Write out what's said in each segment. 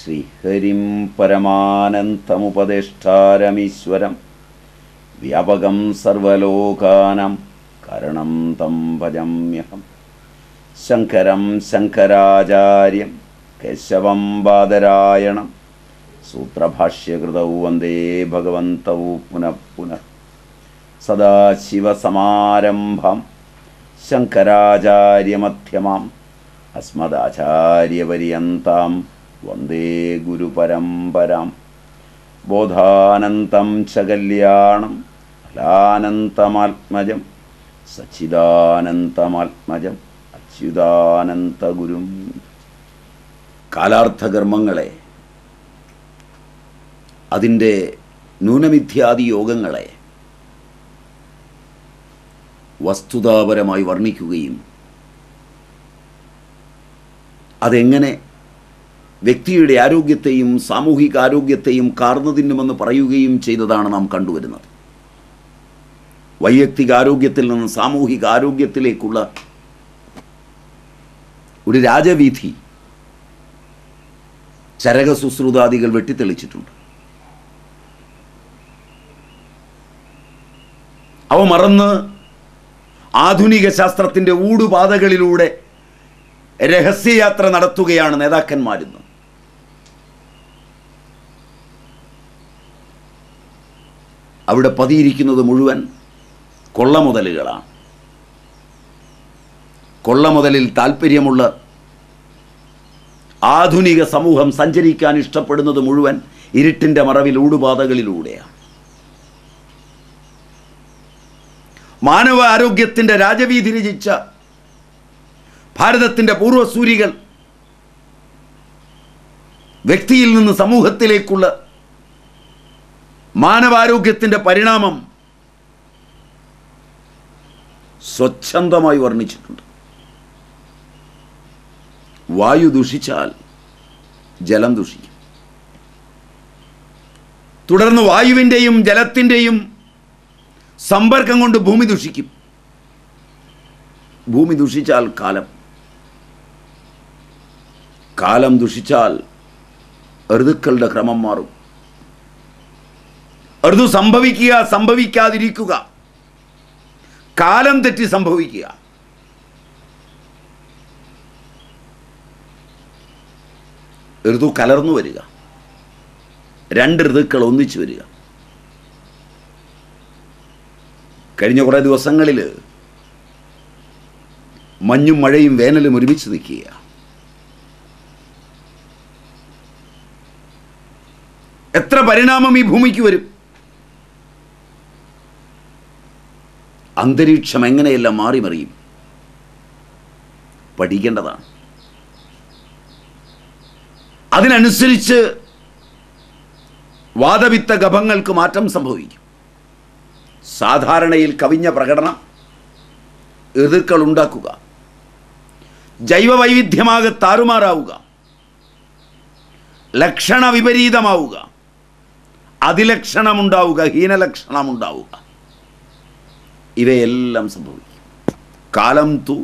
ശ്രീഹരിം പരമാനന്തമുപദേഷ്ടാരമീശ്വരം വ്യാപകം സർവലോകാനം കരണം തം ഭജമ്യഹം ശങ്കരം ശങ്കരാചാര്യം കേശവം ബാദരായണം സൂത്രഭാഷ്യകൃതൗ വന്ദേ ഭഗവന്തൗ പുനഃ പുനഃ സദാശിവസമാരംഭം ശങ്കരാചാര്യമധ്യമാം അസ്മദാചാര്യപര്യന്താം വന്ദേ ഗുരുപരമ്പരാം ബോധാനന്തം ച കല്യാണം ഫലാനന്തമാത്മജം സച്ചിദാനന്തമാത്മജം അച്യുതാനന്തഗുരും കാലാർത്ഥകർമ്മങ്ങളെ അതിൻ്റെ ന്യൂനമിഥ്യാദി യോഗങ്ങളെ വസ്തുതാപരമായി വർണ്ണിക്കുകയും അതെങ്ങനെ വ്യക്തിയുടെ ആരോഗ്യത്തെയും സാമൂഹിക ആരോഗ്യത്തെയും കാർന്നു തിന്നുമെന്ന് പറയുകയും ചെയ്തതാണ് നാം കണ്ടുവരുന്നത് വൈയക്തിക ആരോഗ്യത്തിൽ നിന്ന് സാമൂഹിക ആരോഗ്യത്തിലേക്കുള്ള ഒരു രാജവീഥി ചരക ശുശ്രുതാദികൾ വെട്ടിത്തെളിച്ചിട്ടുണ്ട് അവ മറന്ന് ആധുനിക ശാസ്ത്രത്തിൻ്റെ ഊടുപാതകളിലൂടെ രഹസ്യയാത്ര നടത്തുകയാണ് നേതാക്കന്മാരിന്ന് അവിടെ പതിയിരിക്കുന്നത് മുഴുവൻ കൊള്ളമുതലുകളാണ് കൊള്ളമുതലിൽ താല്പര്യമുള്ള ആധുനിക സമൂഹം സഞ്ചരിക്കാൻ ഇഷ്ടപ്പെടുന്നത് മുഴുവൻ ഇരുട്ടിൻ്റെ മറവിൽ ഊടുപാതകളിലൂടെയാണ് മാനവ ആരോഗ്യത്തിൻ്റെ രാജവീതി രചിച്ച ഭാരതത്തിൻ്റെ പൂർവ്വസൂരികൾ വ്യക്തിയിൽ നിന്ന് സമൂഹത്തിലേക്കുള്ള മാനവാരോഗ്യത്തിൻ്റെ പരിണാമം സ്വച്ഛന്തമായി വർണ്ണിച്ചിട്ടുണ്ട് വായു ദുഷിച്ചാൽ ജലം ദുഷിക്കും തുടർന്ന് വായുവിൻ്റെയും ജലത്തിൻ്റെയും സമ്പർക്കം കൊണ്ട് ഭൂമി ദുഷിക്കും ഭൂമി ദുഷിച്ചാൽ കാലം കാലം ദുഷിച്ചാൽ ഋതുക്കളുടെ ക്രമം മാറും ഋതു സംഭവിക്കുക സംഭവിക്കാതിരിക്കുക കാലം തെറ്റി സംഭവിക്കുക ഋതു കലർന്നു വരിക രണ്ട് ഋതുക്കൾ ഒന്നിച്ചു വരിക കഴിഞ്ഞ കുറേ ദിവസങ്ങളിൽ മഞ്ഞും മഴയും വേനലും ഒരുമിച്ച് നിൽക്കുക എത്ര പരിണാമം ഈ ഭൂമിക്ക് വരും അന്തരീക്ഷം എങ്ങനെയെല്ലാം മാറി മറിയും പഠിക്കേണ്ടതാണ് അതിനനുസരിച്ച് വാദവിത്ത ഗഭങ്ങൾക്ക് മാറ്റം സംഭവിക്കും സാധാരണയിൽ കവിഞ്ഞ പ്രകടനം ഋതുക്കൾ ഉണ്ടാക്കുക ജൈവ വൈവിധ്യമാകെ താറുമാറാവുക ലക്ഷണ വിപരീതമാവുക അതിലക്ഷണമുണ്ടാവുക ഹീനലക്ഷണമുണ്ടാവുക ഇവയെല്ലാം സംഭവിക്കും കാലം തു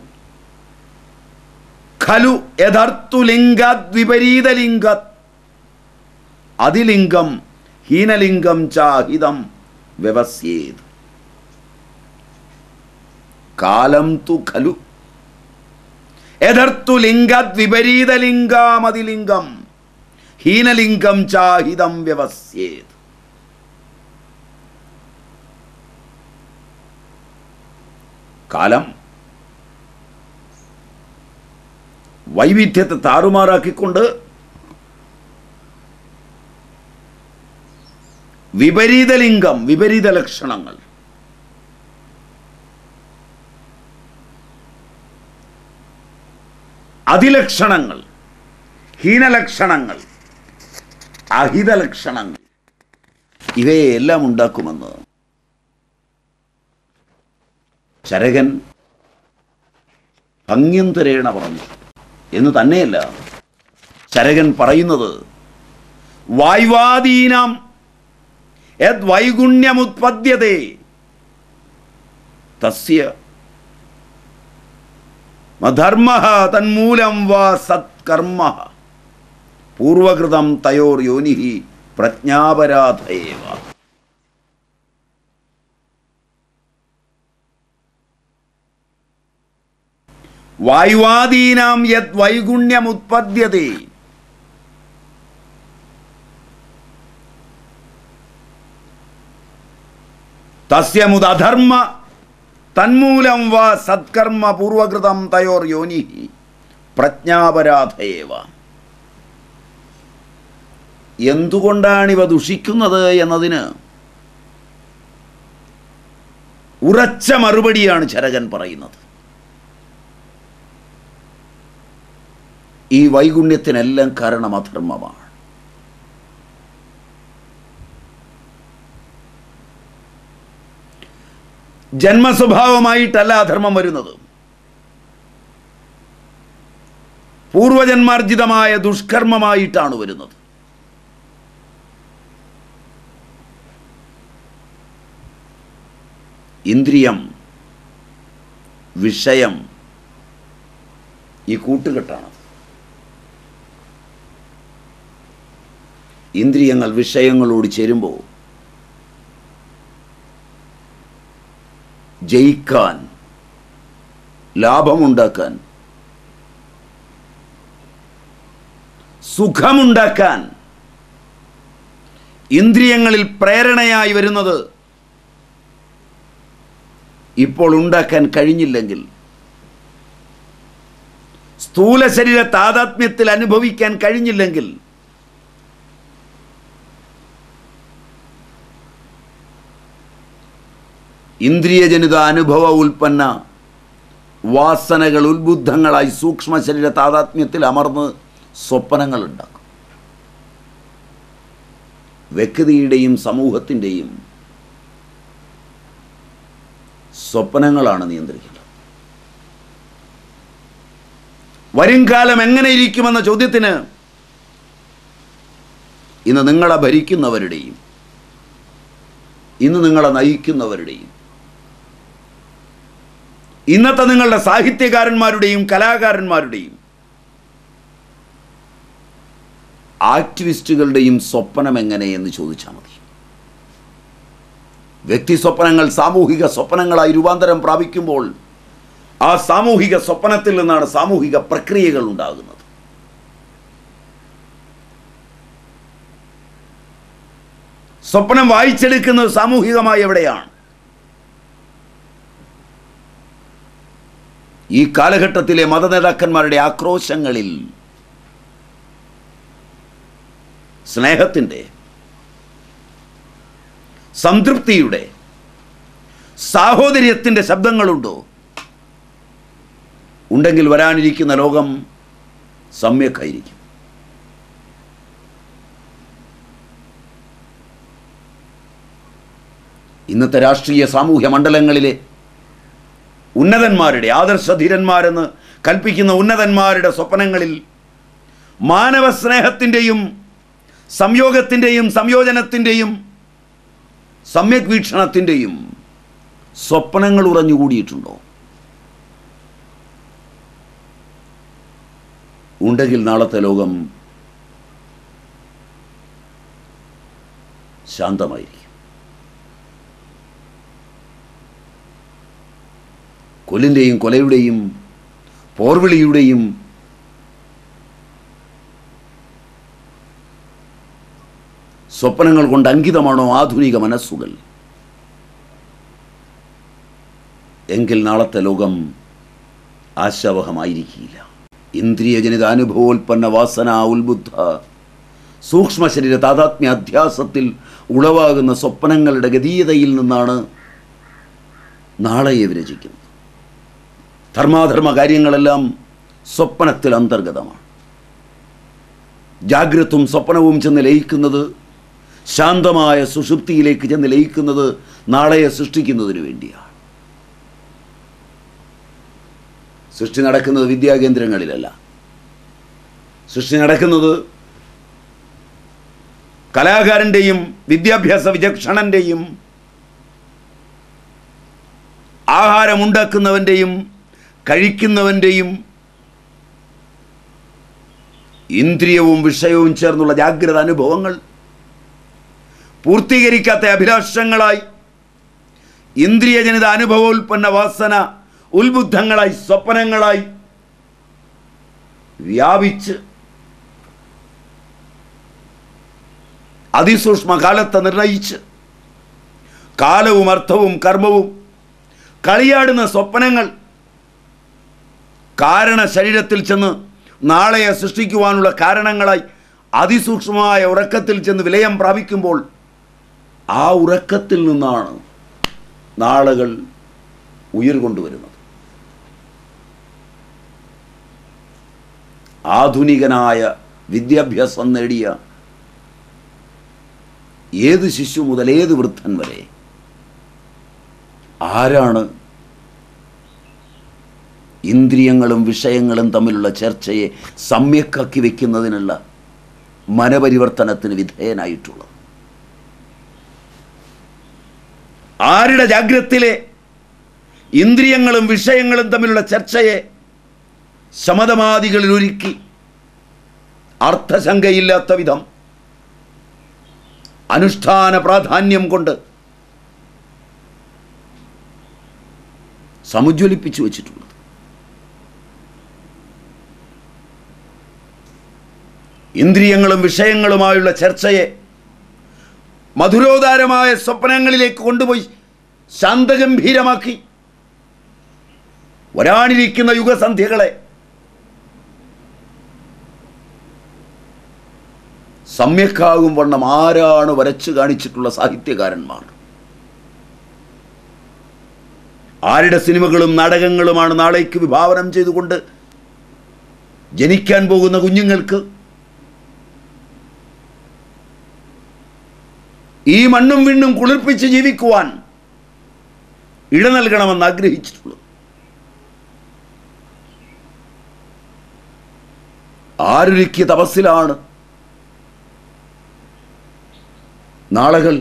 ഖലു യഥാർത്തു ലിംഗാത് വിപരീത ലിംഗത് അതിലിംഗം ഹീനലിംഗം ചാഹിതം വ്യവസ്യേത് കാലം തു ഖലു യഥർത്തു ലിംഗത് വിപരീത ലിംഗാമതിലിംഗം ഹീനലിംഗം ചാഹിതം വ്യവസ്യേത് കാലം വൈവിധ്യത്തെ താറുമാറാക്കിക്കൊണ്ട് വിപരീത ലിംഗം വിപരീത ലക്ഷണങ്ങൾ അതിലക്ഷണങ്ങൾ ഹീനലക്ഷണങ്ങൾ അഹിതലക്ഷണങ്ങൾ ഇവയെല്ലാം ഉണ്ടാക്കുമെന്ന് ചരകൻ ഭംഗ്യന്തരേണ പറഞ്ഞു എന്ന് തന്നെയല്ല ചരകൻ പറയുന്നത് വായ്വാദീനാം യത് വൈഗുണ്യമുത്പദ്യതേ തസ്യ ധർമ്മ തന്മൂലം വാ സത്കർമ്മ പൂർവകൃതം തയോർ യോനിഹി പ്രജ്ഞാപരാധയേവ വായുവാദീനാം യത് വൈഗുണ്യമുത്പദ്യതേ തസ്യ മുദധർമ്മ തന്മൂലം വാ സത്കർമ്മ പൂർവകൃതം തയോർ യോനി പ്രജ്ഞാപരാധയേവ എന്തുകൊണ്ടാണിവ ദുഷിക്കുന്നത് എന്നതിന് ഉറച്ച മറുപടിയാണ് ചരകൻ പറയുന്നത് ഈ വൈഗുണ്യത്തിനെല്ലാം കാരണം അധർമ്മമാണ് ജന്മസ്വഭാവമായിട്ടല്ല അധർമ്മം വരുന്നത് പൂർവജന്മാർജിതമായ ദുഷ്കർമ്മമായിട്ടാണ് വരുന്നത് ഇന്ദ്രിയം വിഷയം ഈ കൂട്ടുകെട്ടാണ് ഇന്ദ്രിയങ്ങൾ വിഷയങ്ങളോട് ചേരുമ്പോൾ ജയിക്കാൻ ലാഭമുണ്ടാക്കാൻ സുഖമുണ്ടാക്കാൻ ഇന്ദ്രിയങ്ങളിൽ പ്രേരണയായി വരുന്നത് ഇപ്പോൾ ഉണ്ടാക്കാൻ കഴിഞ്ഞില്ലെങ്കിൽ സ്ഥൂല ശരീര താതാത്മ്യത്തിൽ അനുഭവിക്കാൻ കഴിഞ്ഞില്ലെങ്കിൽ ഇന്ദ്രിയജനിത അനുഭവ ഉൽപ്പന്ന വാസനകൾ ഉത്ബുദ്ധങ്ങളായി സൂക്ഷ്മ ശരീര താതാത്മ്യത്തിൽ അമർന്ന് സ്വപ്നങ്ങൾ ഉണ്ടാക്കും വ്യക്തിയുടെയും സമൂഹത്തിൻ്റെയും സ്വപ്നങ്ങളാണ് നിയന്ത്രിക്കുന്നത് വരും കാലം എങ്ങനെ ഇരിക്കുമെന്ന ചോദ്യത്തിന് ഇന്ന് നിങ്ങളെ ഭരിക്കുന്നവരുടെയും ഇന്ന് നിങ്ങളെ നയിക്കുന്നവരുടെയും ഇന്നത്തെ നിങ്ങളുടെ സാഹിത്യകാരന്മാരുടെയും കലാകാരന്മാരുടെയും ആക്ടിവിസ്റ്റുകളുടെയും സ്വപ്നം എങ്ങനെ എന്ന് ചോദിച്ചാൽ മതി വ്യക്തി സ്വപ്നങ്ങൾ സാമൂഹിക സ്വപ്നങ്ങളായി രൂപാന്തരം പ്രാപിക്കുമ്പോൾ ആ സാമൂഹിക സ്വപ്നത്തിൽ നിന്നാണ് സാമൂഹിക പ്രക്രിയകൾ ഉണ്ടാകുന്നത് സ്വപ്നം വായിച്ചെടുക്കുന്നത് സാമൂഹികമായി എവിടെയാണ് ഈ കാലഘട്ടത്തിലെ മതനേതാക്കന്മാരുടെ ആക്രോശങ്ങളിൽ സ്നേഹത്തിൻ്റെ സംതൃപ്തിയുടെ സാഹോദര്യത്തിൻ്റെ ശബ്ദങ്ങളുണ്ടോ ഉണ്ടെങ്കിൽ വരാനിരിക്കുന്ന ലോകം സമ്യക്കായിരിക്കും ഇന്നത്തെ രാഷ്ട്രീയ സാമൂഹ്യ മണ്ഡലങ്ങളിലെ ഉന്നതന്മാരുടെ ആദർശധീരന്മാരെന്ന് കൽപ്പിക്കുന്ന ഉന്നതന്മാരുടെ സ്വപ്നങ്ങളിൽ മാനവ സ്നേഹത്തിൻ്റെയും സംയോഗത്തിൻ്റെയും സംയോജനത്തിൻ്റെയും സമ്യക് വീക്ഷണത്തിൻ്റെയും സ്വപ്നങ്ങൾ ഉറഞ്ഞുകൂടിയിട്ടുണ്ടോ ഉണ്ടെങ്കിൽ നാളത്തെ ലോകം ശാന്തമായിരിക്കും കൊല്ലിൻ്റെയും കൊലയുടെയും പോർവിളിയുടെയും സ്വപ്നങ്ങൾ കൊണ്ട് അങ്കിതമാണോ ആധുനിക മനസ്സുകൾ എങ്കിൽ നാളത്തെ ലോകം ആശാവഹമായിരിക്കില്ല ഇന്ദ്രിയജനിത അനുഭവോൽപ്പന്ന വാസന ഉത്ബുദ്ധ സൂക്ഷ്മ ശരീര താതാത്മ്യ അധ്യാസത്തിൽ ഉളവാകുന്ന സ്വപ്നങ്ങളുടെ ഗതീയതയിൽ നിന്നാണ് നാളെയെ വിരചിക്കുന്നത് ധർമാധർമ്മ കാര്യങ്ങളെല്ലാം സ്വപ്നത്തിൽ അന്തർഗതമാണ് ജാഗ്രതും സ്വപ്നവും ചെന്ന് ലയിക്കുന്നത് ശാന്തമായ സുഷുപ്തിയിലേക്ക് ചെന്ന് ലയിക്കുന്നത് നാളെയെ സൃഷ്ടിക്കുന്നതിന് വേണ്ടിയാണ് സൃഷ്ടി നടക്കുന്നത് വിദ്യാകേന്ദ്രങ്ങളിലല്ല സൃഷ്ടി നടക്കുന്നത് കലാകാരൻ്റെയും വിദ്യാഭ്യാസ വിചക്ഷണൻ്റെയും ആഹാരമുണ്ടാക്കുന്നവൻ്റെയും കഴിക്കുന്നവൻ്റെയും ഇന്ദ്രിയവും വിഷയവും ചേർന്നുള്ള ജാഗ്രത അനുഭവങ്ങൾ പൂർത്തീകരിക്കാത്ത അഭിലാഷങ്ങളായി ഇന്ദ്രിയജനിത അനുഭവോൽപ്പന്ന വാസന ഉത്ബുദ്ധങ്ങളായി സ്വപ്നങ്ങളായി വ്യാപിച്ച് അതിസൂക്ഷ്മ കാലത്തെ നിർണയിച്ച് കാലവും അർത്ഥവും കർമ്മവും കളിയാടുന്ന സ്വപ്നങ്ങൾ കാരണ ശരീരത്തിൽ ചെന്ന് നാളെയെ സൃഷ്ടിക്കുവാനുള്ള കാരണങ്ങളായി അതിസൂക്ഷ്മമായ ഉറക്കത്തിൽ ചെന്ന് വിലയം പ്രാപിക്കുമ്പോൾ ആ ഉറക്കത്തിൽ നിന്നാണ് നാളുകൾ ഉയർകൊണ്ടുവരുന്നത് ആധുനികനായ വിദ്യാഭ്യാസം നേടിയ ഏത് ശിശു മുതൽ ഏത് വൃദ്ധൻ വരെ ആരാണ് ഇന്ദ്രിയങ്ങളും വിഷയങ്ങളും തമ്മിലുള്ള ചർച്ചയെ സമ്യക്കാക്കി വെക്കുന്നതിനുള്ള മനപരിവർത്തനത്തിന് വിധേയനായിട്ടുള്ളത് ആരുടെ ജാഗ്രത്തിലെ ഇന്ദ്രിയങ്ങളും വിഷയങ്ങളും തമ്മിലുള്ള ചർച്ചയെ ശമതമാദികളിൽ ഒരുക്കി അർത്ഥശങ്കയില്ലാത്ത വിധം അനുഷ്ഠാന പ്രാധാന്യം കൊണ്ട് സമുജ്വലിപ്പിച്ചു വച്ചിട്ടുള്ളത് ഇന്ദ്രിയങ്ങളും വിഷയങ്ങളുമായുള്ള ചർച്ചയെ മധുരോദാരമായ സ്വപ്നങ്ങളിലേക്ക് കൊണ്ടുപോയി ശാന്തഗംഭീരമാക്കി വരാനിരിക്കുന്ന യുഗസന്ധ്യകളെ സമ്യക്കാകും വണ്ണം ആരാണ് വരച്ചു കാണിച്ചിട്ടുള്ള സാഹിത്യകാരന്മാർ ആരുടെ സിനിമകളും നാടകങ്ങളുമാണ് നാളേക്ക് വിഭാവനം ചെയ്തുകൊണ്ട് ജനിക്കാൻ പോകുന്ന കുഞ്ഞുങ്ങൾക്ക് ഈ മണ്ണും വിണ്ണും കുളിർപ്പിച്ച് ജീവിക്കുവാൻ ഇട നൽകണമെന്ന് ആഗ്രഹിച്ചിട്ടുള്ളത് ആരൊരുക്കിയ തപസ്സിലാണ് നാളുകൾ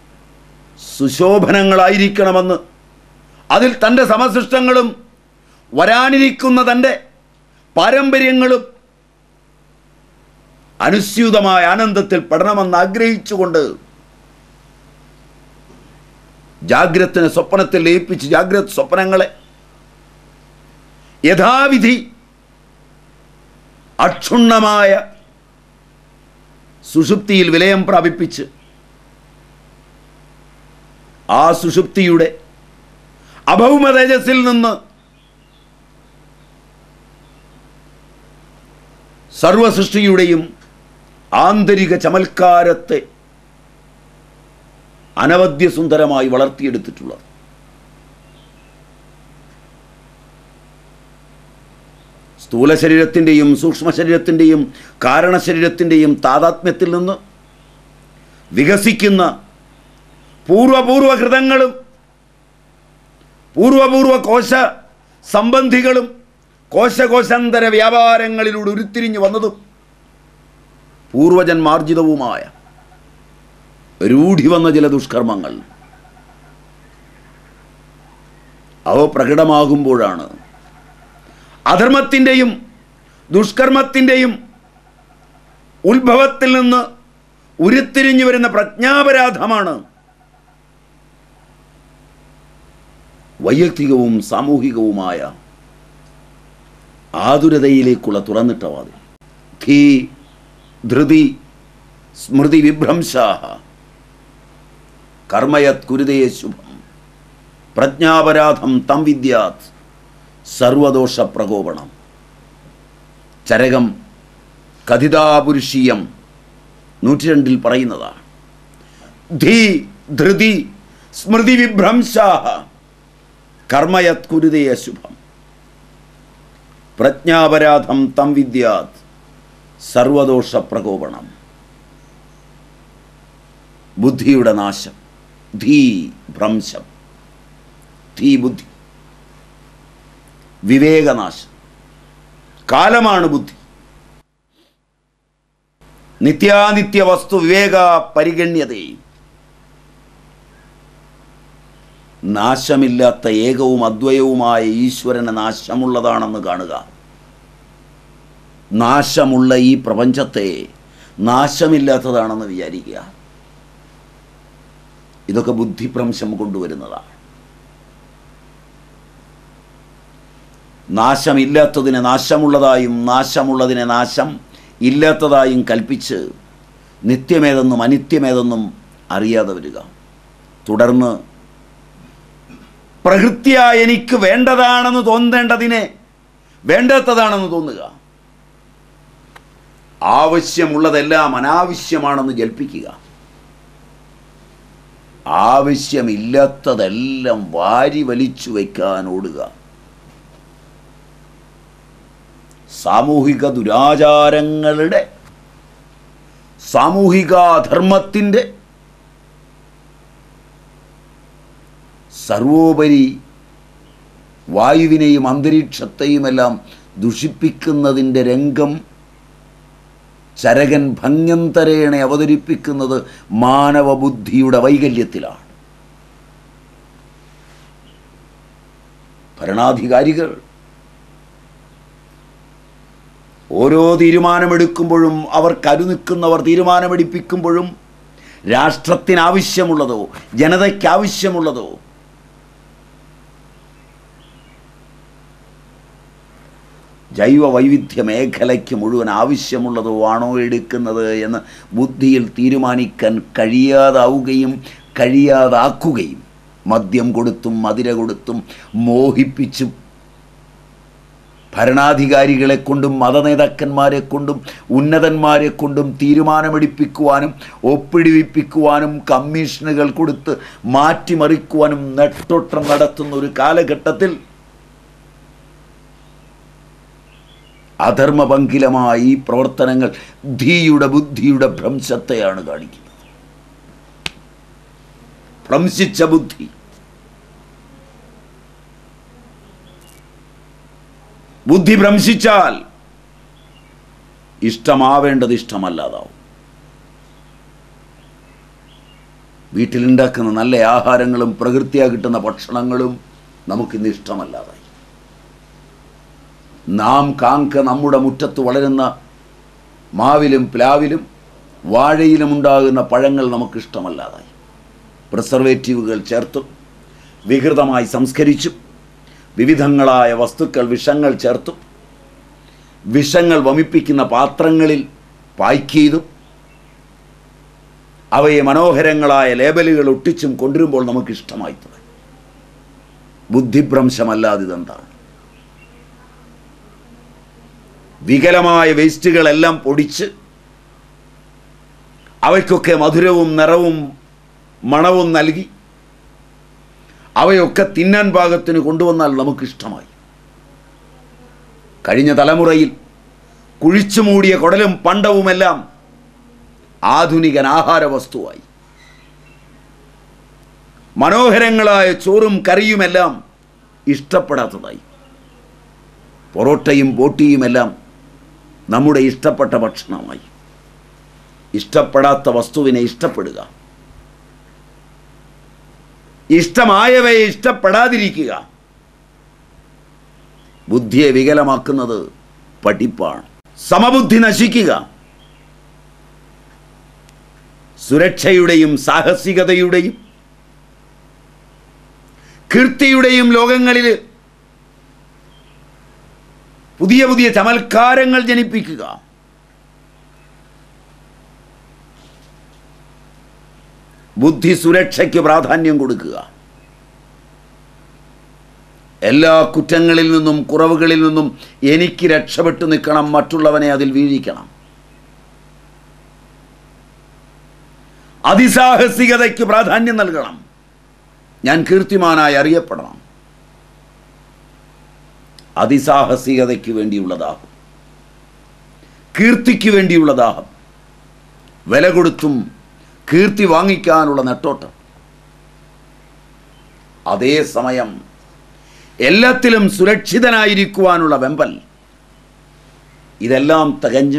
സുശോഭനങ്ങളായിരിക്കണമെന്ന് അതിൽ തൻ്റെ സമസൃഷ്ടങ്ങളും വരാനിരിക്കുന്ന തൻ്റെ പാരമ്പര്യങ്ങളും അനുസ്യൂതമായ ആനന്ദത്തിൽ പെടണമെന്ന് ആഗ്രഹിച്ചുകൊണ്ട് ജാഗ്രത്തിന് സ്വപ്നത്തിൽ ലയിപ്പിച്ച് ജാഗ്രത സ്വപ്നങ്ങളെ യഥാവിധി അക്ഷുണ്ണമായ സുഷുപ്തിയിൽ വിലയം പ്രാപിപ്പിച്ച് ആ സുഷുപ്തിയുടെ അഭൗമ തേജസ്സിൽ നിന്ന് സർവസൃഷ്ടിയുടെയും ആന്തരിക ചമൽക്കാരത്തെ അനവധ്യ സുന്ദരമായി വളർത്തിയെടുത്തിട്ടുള്ളത് സ്ഥൂല ശരീരത്തിൻ്റെയും സൂക്ഷ്മ ശരീരത്തിൻ്റെയും കാരണ ശരീരത്തിൻ്റെയും താതാത്മ്യത്തിൽ നിന്ന് വികസിക്കുന്ന പൂർവപൂർവ കൃതങ്ങളും പൂർവപൂർവ കോശ സംബന്ധികളും കോശകോശാന്തര വ്യാപാരങ്ങളിലൂടെ ഉരുത്തിരിഞ്ഞു വന്നതും പൂർവജന്മാർജിതവുമായ രൂഢി വന്ന ചില ദുഷ്കർമ്മങ്ങൾ അവ പ്രകടമാകുമ്പോഴാണ് അധർമ്മത്തിൻ്റെയും ദുഷ്കർമ്മത്തിൻ്റെയും ഉത്ഭവത്തിൽ നിന്ന് ഉരുത്തിരിഞ്ഞു വരുന്ന പ്രജ്ഞാപരാധമാണ് വൈയക്തികവും സാമൂഹികവുമായ ആതുരതയിലേക്കുള്ള തുറന്നിട്ട വാതിൽ ധീ ധൃതി സ്മൃതി വിഭ്രംശാഹ കർമ്മയത് കുരുതേ ശുഭം പ്രജ്ഞാപരാധം തം വിദ്യാത് സർവദോഷ പ്രകോപണം ചരകം കഥിതാപുരുഷീയം നൂറ്റി രണ്ടിൽ പറയുന്നതാണ് ധീ ധൃതി സ്മൃതി വിഭ്രംശാഹ കർമ്മയത് കുരുതേ അശുഭം പ്രജ്ഞാപരാധം തം വിദ്യാത് സർവദോഷ പ്രകോപണം ബുദ്ധിയുടെ നാശം ധീ ഭ്രംശം ധീ ബുദ്ധി വിവേകനാശം കാലമാണ് ബുദ്ധി നിത്യാനിത്യ വസ്തു വിവേക പരിഗണ്യതയും നാശമില്ലാത്ത ഏകവും അദ്വയവുമായ ഈശ്വരന് നാശമുള്ളതാണെന്ന് കാണുക നാശമുള്ള ഈ പ്രപഞ്ചത്തെ നാശമില്ലാത്തതാണെന്ന് വിചാരിക്കുക ഇതൊക്കെ ബുദ്ധിഭ്രംശം കൊണ്ടുവരുന്നതാണ് നാശമില്ലാത്തതിനെ നാശമുള്ളതായും നാശമുള്ളതിനെ നാശം ഇല്ലാത്തതായും കൽപ്പിച്ച് നിത്യമേതെന്നും അനിത്യമേതെന്നും അറിയാതെ വരിക തുടർന്ന് പ്രകൃത്യ എനിക്ക് വേണ്ടതാണെന്ന് തോന്നേണ്ടതിനെ വേണ്ടാത്തതാണെന്ന് തോന്നുക ആവശ്യമുള്ളതെല്ലാം അനാവശ്യമാണെന്ന് ജൽപ്പിക്കുക ആവശ്യമില്ലാത്തതെല്ലാം വാരി വലിച്ചു വയ്ക്കാൻ ഓടുക സാമൂഹിക ദുരാചാരങ്ങളുടെ സാമൂഹികാധർമ്മത്തിൻ്റെ സർവോപരി വായുവിനെയും അന്തരീക്ഷത്തെയുമെല്ലാം ദുഷിപ്പിക്കുന്നതിൻ്റെ രംഗം ചരകൻ ഭംഗ്യന്തരേണെ അവതരിപ്പിക്കുന്നത് മാനവബുദ്ധിയുടെ വൈകല്യത്തിലാണ് ഭരണാധികാരികൾ ഓരോ തീരുമാനമെടുക്കുമ്പോഴും അവർ കരുനിൽക്കുന്നവർ തീരുമാനമെടുപ്പിക്കുമ്പോഴും രാഷ്ട്രത്തിന് ആവശ്യമുള്ളതോ ജനതയ്ക്ക് ആവശ്യമുള്ളതോ ജൈവ വൈവിധ്യ മേഖലയ്ക്ക് മുഴുവൻ ആവശ്യമുള്ളതോ ആണോ എടുക്കുന്നത് എന്ന് ബുദ്ധിയിൽ തീരുമാനിക്കാൻ കഴിയാതാവുകയും കഴിയാതാക്കുകയും മദ്യം കൊടുത്തും മതിര കൊടുത്തും മോഹിപ്പിച്ചും ഭരണാധികാരികളെ കൊണ്ടും മതനേതാക്കന്മാരെ കൊണ്ടും ഉന്നതന്മാരെ കൊണ്ടും തീരുമാനമെടുപ്പിക്കുവാനും ഒപ്പിടിവിപ്പിക്കുവാനും കമ്മീഷനുകൾ കൊടുത്ത് മാറ്റിമറിക്കുവാനും നെട്ടോട്ടം നടത്തുന്ന ഒരു കാലഘട്ടത്തിൽ അധർമ്മപങ്കിലമായ ഈ പ്രവർത്തനങ്ങൾ ധീയുടെ ബുദ്ധിയുടെ ഭ്രംശത്തെയാണ് കാണിക്കുന്നത് ഭ്രംശിച്ച ബുദ്ധി ബുദ്ധി ഭ്രംശിച്ചാൽ ഇഷ്ടമാവേണ്ടത് ഇഷ്ടമല്ലാതാവും വീട്ടിലുണ്ടാക്കുന്ന നല്ല ആഹാരങ്ങളും പ്രകൃതിയാ കിട്ടുന്ന ഭക്ഷണങ്ങളും നമുക്കിന്ന് ഇഷ്ടമല്ലാതായി നാം കാങ്ക നമ്മുടെ മുറ്റത്ത് വളരുന്ന മാവിലും പ്ലാവിലും വാഴയിലും ഉണ്ടാകുന്ന പഴങ്ങൾ നമുക്കിഷ്ടമല്ലാതായി പ്രിസർവേറ്റീവുകൾ ചേർത്തും വികൃതമായി സംസ്കരിച്ചും വിവിധങ്ങളായ വസ്തുക്കൾ വിഷങ്ങൾ ചേർത്തും വിഷങ്ങൾ വമിപ്പിക്കുന്ന പാത്രങ്ങളിൽ പായ്ക്ക് ചെയ്തും അവയെ മനോഹരങ്ങളായ ലേബലുകൾ ഒട്ടിച്ചും കൊണ്ടുവരുമ്പോൾ നമുക്ക് ഇഷ്ടമായി തുടങ്ങി ബുദ്ധിഭ്രംശമല്ലാതെ ഇതെന്താണ് വികലമായ വേസ്റ്റുകളെല്ലാം പൊടിച്ച് അവയ്ക്കൊക്കെ മധുരവും നിറവും മണവും നൽകി അവയൊക്കെ തിന്നാൻ പാകത്തിന് കൊണ്ടുവന്നാൽ നമുക്കിഷ്ടമായി കഴിഞ്ഞ തലമുറയിൽ കുഴിച്ചു മൂടിയ കുടലും പണ്ടവുമെല്ലാം ആധുനികൻ ആഹാര വസ്തുവായി മനോഹരങ്ങളായ ചോറും കറിയുമെല്ലാം ഇഷ്ടപ്പെടാത്തതായി പൊറോട്ടയും ബോട്ടിയുമെല്ലാം നമ്മുടെ ഇഷ്ടപ്പെട്ട ഭക്ഷണമായി ഇഷ്ടപ്പെടാത്ത വസ്തുവിനെ ഇഷ്ടപ്പെടുക ഇഷ്ടമായവയെ ഇഷ്ടപ്പെടാതിരിക്കുക ബുദ്ധിയെ വികലമാക്കുന്നത് പഠിപ്പാണ് സമബുദ്ധി നശിക്കുക സുരക്ഷയുടെയും സാഹസികതയുടെയും കീർത്തിയുടെയും ലോകങ്ങളിൽ പുതിയ പുതിയ ചമൽക്കാരങ്ങൾ ജനിപ്പിക്കുക ബുദ്ധി സുരക്ഷയ്ക്ക് പ്രാധാന്യം കൊടുക്കുക എല്ലാ കുറ്റങ്ങളിൽ നിന്നും കുറവുകളിൽ നിന്നും എനിക്ക് രക്ഷപ്പെട്ടു നിൽക്കണം മറ്റുള്ളവനെ അതിൽ വീഴിക്കണം അതിസാഹസികതയ്ക്ക് പ്രാധാന്യം നൽകണം ഞാൻ കീർത്തിമാനായി അറിയപ്പെടണം അതിസാഹസികതയ്ക്ക് വേണ്ടിയുള്ള ദാഹം കീർത്തിക്ക് വേണ്ടിയുള്ള ദാഹം വില കൊടുത്തും കീർത്തി വാങ്ങിക്കാനുള്ള നെട്ടോട്ടം അതേസമയം എല്ലാത്തിലും സുരക്ഷിതനായിരിക്കുവാനുള്ള വെമ്പൽ ഇതെല്ലാം തികഞ്ഞ്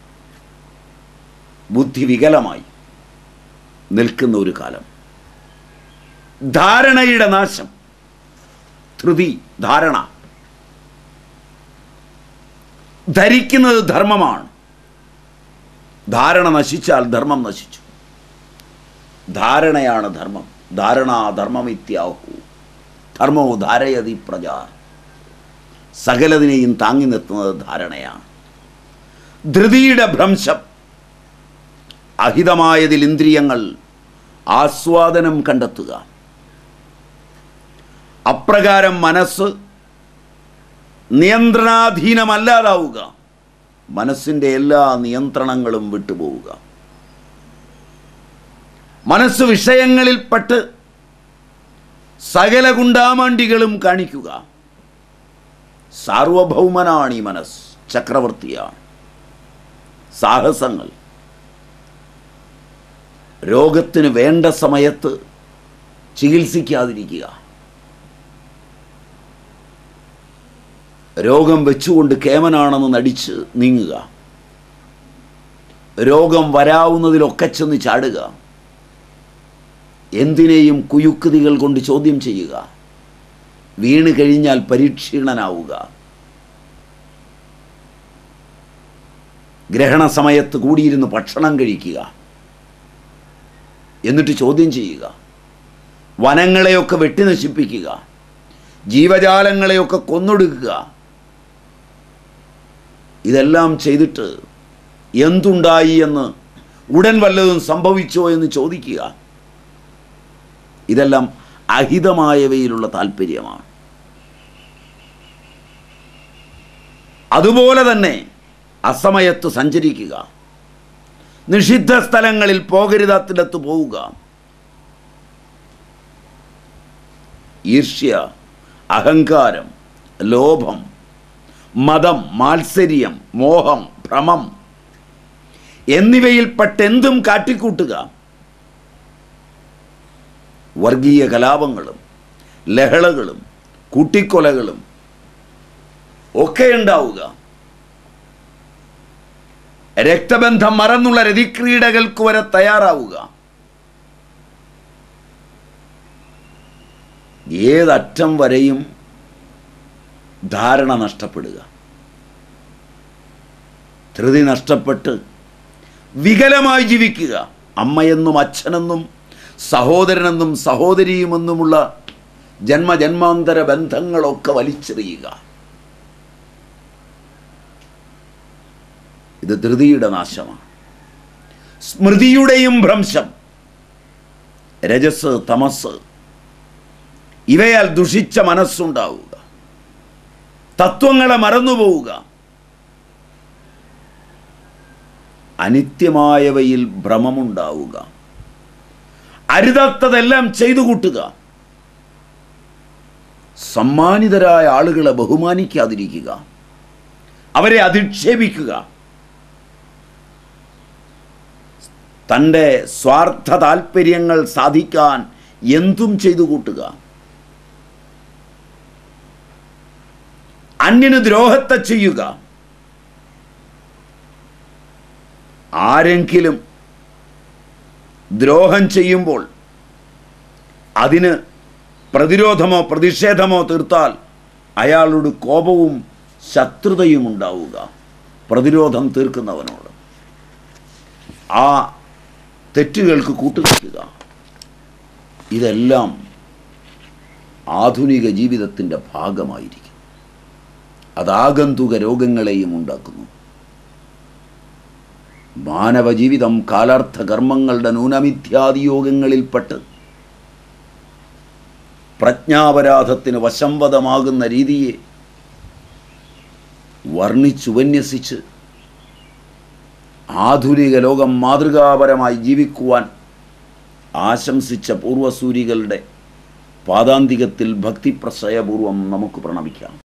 ബുദ്ധി വികലമായി നിൽക്കുന്ന ഒരു കാലം ധാരണയുടെ നാശം ധൃതി ധാരണ ധരിക്കുന്നത് ധർമ്മമാണ് ധാരണ നശിച്ചാൽ ധർമ്മം നശിച്ചു ധാരണയാണ് ധർമ്മം ധാരണ ധർമ്മമിത്യാഹു ധർമ്മോ ധാരയതി പ്രജ സകലതിനെയും താങ്ങി നിർത്തുന്നത് ധാരണയാണ് ധൃതിയുടെ ഭ്രംശം അഹിതമായതിൽ ഇന്ദ്രിയങ്ങൾ ആസ്വാദനം കണ്ടെത്തുക അപ്രകാരം മനസ്സ് നിയന്ത്രണാധീനമല്ലാതാവുക മനസ്സിൻ്റെ എല്ലാ നിയന്ത്രണങ്ങളും വിട്ടുപോവുക മനസ്സ് വിഷയങ്ങളിൽപ്പെട്ട് സകല ഗുണ്ടാമാണ്ടികളും കാണിക്കുക സാർവഭൗമനാണ് ഈ മനസ്സ് ചക്രവർത്തിയാണ് സാഹസങ്ങൾ രോഗത്തിന് വേണ്ട സമയത്ത് ചികിത്സിക്കാതിരിക്കുക രോഗം വെച്ചുകൊണ്ട് കേമനാണെന്ന് നടിച്ച് നീങ്ങുക രോഗം വരാവുന്നതിലൊക്കെ ചെന്ന് ചാടുക എന്തിനേയും കുയുക്തികൾ കൊണ്ട് ചോദ്യം ചെയ്യുക വീണ് കഴിഞ്ഞാൽ പരീക്ഷീണനാവുക ഗ്രഹണ സമയത്ത് കൂടിയിരുന്ന് ഭക്ഷണം കഴിക്കുക എന്നിട്ട് ചോദ്യം ചെയ്യുക വനങ്ങളെയൊക്കെ വെട്ടി നശിപ്പിക്കുക ജീവജാലങ്ങളെയൊക്കെ കൊന്നൊടുക്കുക ഇതെല്ലാം ചെയ്തിട്ട് എന്തുണ്ടായി എന്ന് ഉടൻ വല്ലതും സംഭവിച്ചോ എന്ന് ചോദിക്കുക ഇതെല്ലാം അഹിതമായവയിലുള്ള താല്പര്യമാണ് അതുപോലെ തന്നെ അസമയത്ത് സഞ്ചരിക്കുക നിഷിദ്ധ സ്ഥലങ്ങളിൽ പോകരുതാത്തിടത്ത് പോവുക ഈർഷ്യ അഹങ്കാരം ലോഭം മതം മാത്സര്യം മോഹം ഭ്രമം എന്നിവയിൽപ്പെട്ടെന്തും കാട്ടിക്കൂട്ടുക വർഗീയ കലാപങ്ങളും ലഹളകളും കൂട്ടിക്കൊലകളും ഒക്കെ ഉണ്ടാവുക രക്തബന്ധം മറന്നുള്ള രതിക്രീഡകൾക്ക് വരെ തയ്യാറാവുക ഏതറ്റം വരെയും ധാരണ നഷ്ടപ്പെടുക ധൃതി നഷ്ടപ്പെട്ട് വികലമായി ജീവിക്കുക അമ്മയെന്നും അച്ഛനെന്നും സഹോദരനെന്നും സഹോദരിയുമെന്നുമുള്ള ജന്മജന്മാന്തര ബന്ധങ്ങളൊക്കെ വലിച്ചെറിയുക ഇത് ധൃതിയുടെ നാശമാണ് സ്മൃതിയുടെയും ഭ്രംശം രജസ് തമസ് ഇവയാൽ ദുഷിച്ച മനസ്സുണ്ടാവുക തത്വങ്ങളെ മറന്നുപോവുക അനിത്യമായവയിൽ ഭ്രമമുണ്ടാവുക അരുതാത്തതെല്ലാം ചെയ്തു കൂട്ടുക സമ്മാനിതരായ ആളുകളെ ബഹുമാനിക്കാതിരിക്കുക അവരെ അധിക്ഷേപിക്കുക തൻ്റെ സ്വാർത്ഥ താല്പര്യങ്ങൾ സാധിക്കാൻ എന്തും ചെയ്തു കൂട്ടുക അന്യന് ദ്രോഹത്തെ ചെയ്യുക ആരെങ്കിലും ദ്രോഹം ചെയ്യുമ്പോൾ അതിന് പ്രതിരോധമോ പ്രതിഷേധമോ തീർത്താൽ അയാളോട് കോപവും ശത്രുതയും ഉണ്ടാവുക പ്രതിരോധം തീർക്കുന്നവനോട് ആ തെറ്റുകൾക്ക് കൂട്ടുനിൽക്കുക ഇതെല്ലാം ആധുനിക ജീവിതത്തിൻ്റെ ഭാഗമായിരിക്കും അതാഗന്തുക രോഗങ്ങളെയും ഉണ്ടാക്കുന്നു മാനവ ജീവിതം കാലാർത്ഥ കർമ്മങ്ങളുടെ ന്യൂനമിഥ്യാദിയോഗങ്ങളിൽപ്പെട്ട് പ്രജ്ഞാപരാധത്തിന് വശംവദമാകുന്ന രീതിയെ വർണ്ണിച്ചുപന്യസിച്ച് ആധുനിക ലോകം മാതൃകാപരമായി ജീവിക്കുവാൻ ആശംസിച്ച പൂർവസൂരികളുടെ പാദാന്തികത്തിൽ ഭക്തിപ്രശയപൂർവം നമുക്ക് പ്രണമിക്കാം